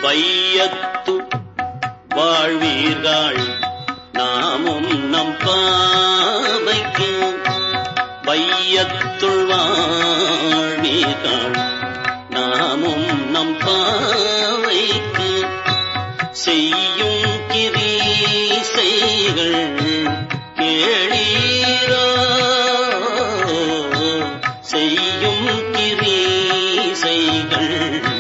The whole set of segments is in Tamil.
வையத்து வாழ்வீர்கள் நாமும் நம் பாவைக்கு வையத்துள் வாழ்வீர்கள் நாமும் நம் பாவைக்கு செய்யும் கிரீசைகள் கேளீரோ செய்யும் கிரீசைகள்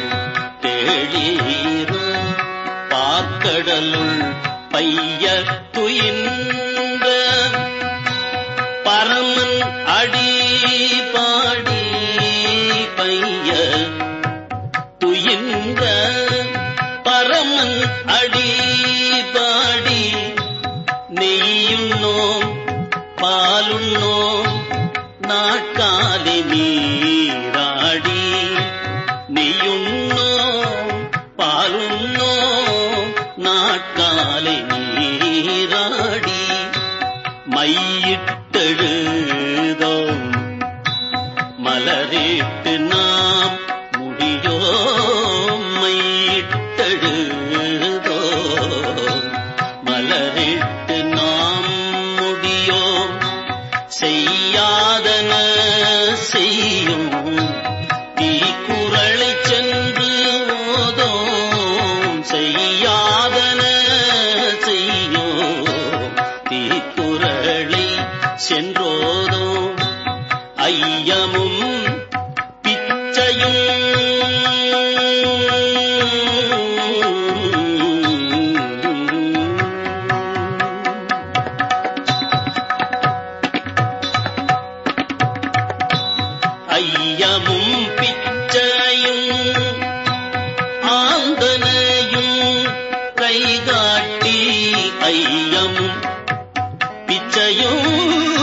கேளீரோ பார்க்கடலுள் பைய துயின்ற பரமன் அடி பாடி பைய துயின்ற பரமன் அடி பாடி நெய்யுண்ணோம் பாலுண்ணோம் நாட்காலி நீராடி நெய்யுண்ணோம் பாலுண்ணோம் நாட்காலை நீராடி மையிட்டெழுதோம் மலரிட்டு நாம் முடியோம் மையிட்டெழுதோம் மலரிட்டு நாம் முடியோம் செய்யாதன செய்யும் தீக்குறளை சென்று ஓதோம் செய்யாதன செய்யோம் தீக்குறளை சென்றோதோம் ஐயமும் பிச்சையும் ஐயமும் பிச்சையும் ஆந்தனையும் கைகாட்டி ஐயமும் பிச்சையும்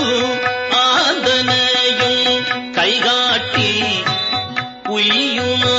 ஆந்தனையும் கைகாட்டி உய்யுமா